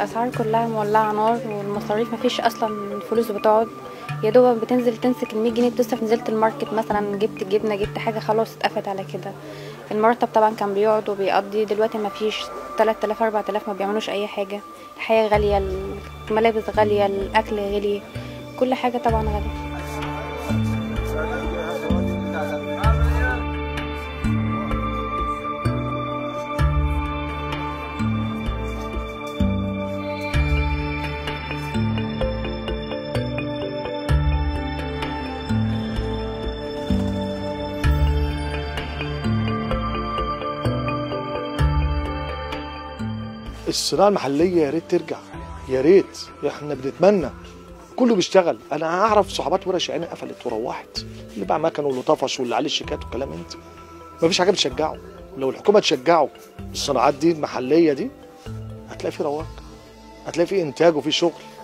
الاسعار كلها مولعه نار والمصاريف مفيش اصلا فلوس بتقعد يا دوب بتنزل تمسك ال 100 جنيه بتصرف نزلت الماركت مثلا جبت جبنه جبت حاجه خلاص اتقفت على كده المرتب طبعا كان بيقعد وبيقضي دلوقتي مفيش 3000 4000 ما بيعملوش اي حاجه الحياه غاليه الملابس غاليه الاكل غالي كل حاجه طبعا غاليه الصناعه المحليه يا ريت ترجع يا ريت احنا بنتمنى كله بيشتغل انا اعرف صحابات ورش عيني قفلت وروحت اللي باع مكن واللي طفش واللي عليه الشيكات والكلام انت مفيش حاجه بتشجعه لو الحكومه تشجعه الصناعات دي المحليه دي هتلاقي في رواق هتلاقي في انتاج وفي شغل